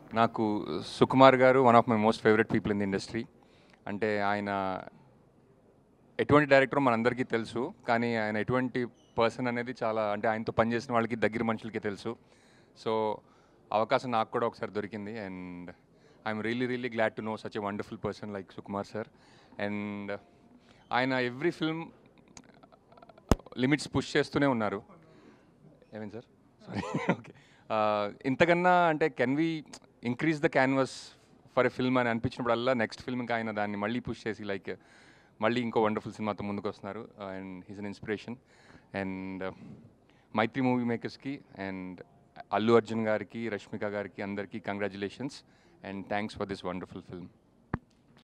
నాకు Sukumar garu one of my most favourite people in the industry అంటే ఆయన ఎటువంటి డైరెక్టర్ మనందరికీ తెలుసు కానీ ఆయన ఎటువంటి పర్సన్ అనేది చాలా అంటే ఆయనతో పనిచేసిన వాళ్ళకి దగ్గర మనుషులకి తెలుసు సో అవకాశం నాకు కూడా ఒకసారి దొరికింది and I'm really really glad to know such a wonderful person like Sukumar sir and ఆయన ఎవ్రీ ఫిల్మ్ లిమిట్స్ పుష్ చేస్తూనే ఉన్నారు ఏమైంది సార్ సారీ ఓకే ఇంతకన్నా అంటే can we increase the canvas for a film అని అనిపించినప్పుడల్లా నెక్స్ట్ ఫిల్మ్కి ఆయన దాన్ని మళ్ళీ పుష్ చేసి లైక్ మళ్ళీ ఇంకో వండర్ఫుల్ సినిమాతో ముందుకు వస్తున్నారు and he's an inspiration and Mythri movie మేకర్స్కి అండ్ అల్లు అర్జున్ గారికి రష్మిక గారికి అందరికీ congratulations and thanks for this wonderful film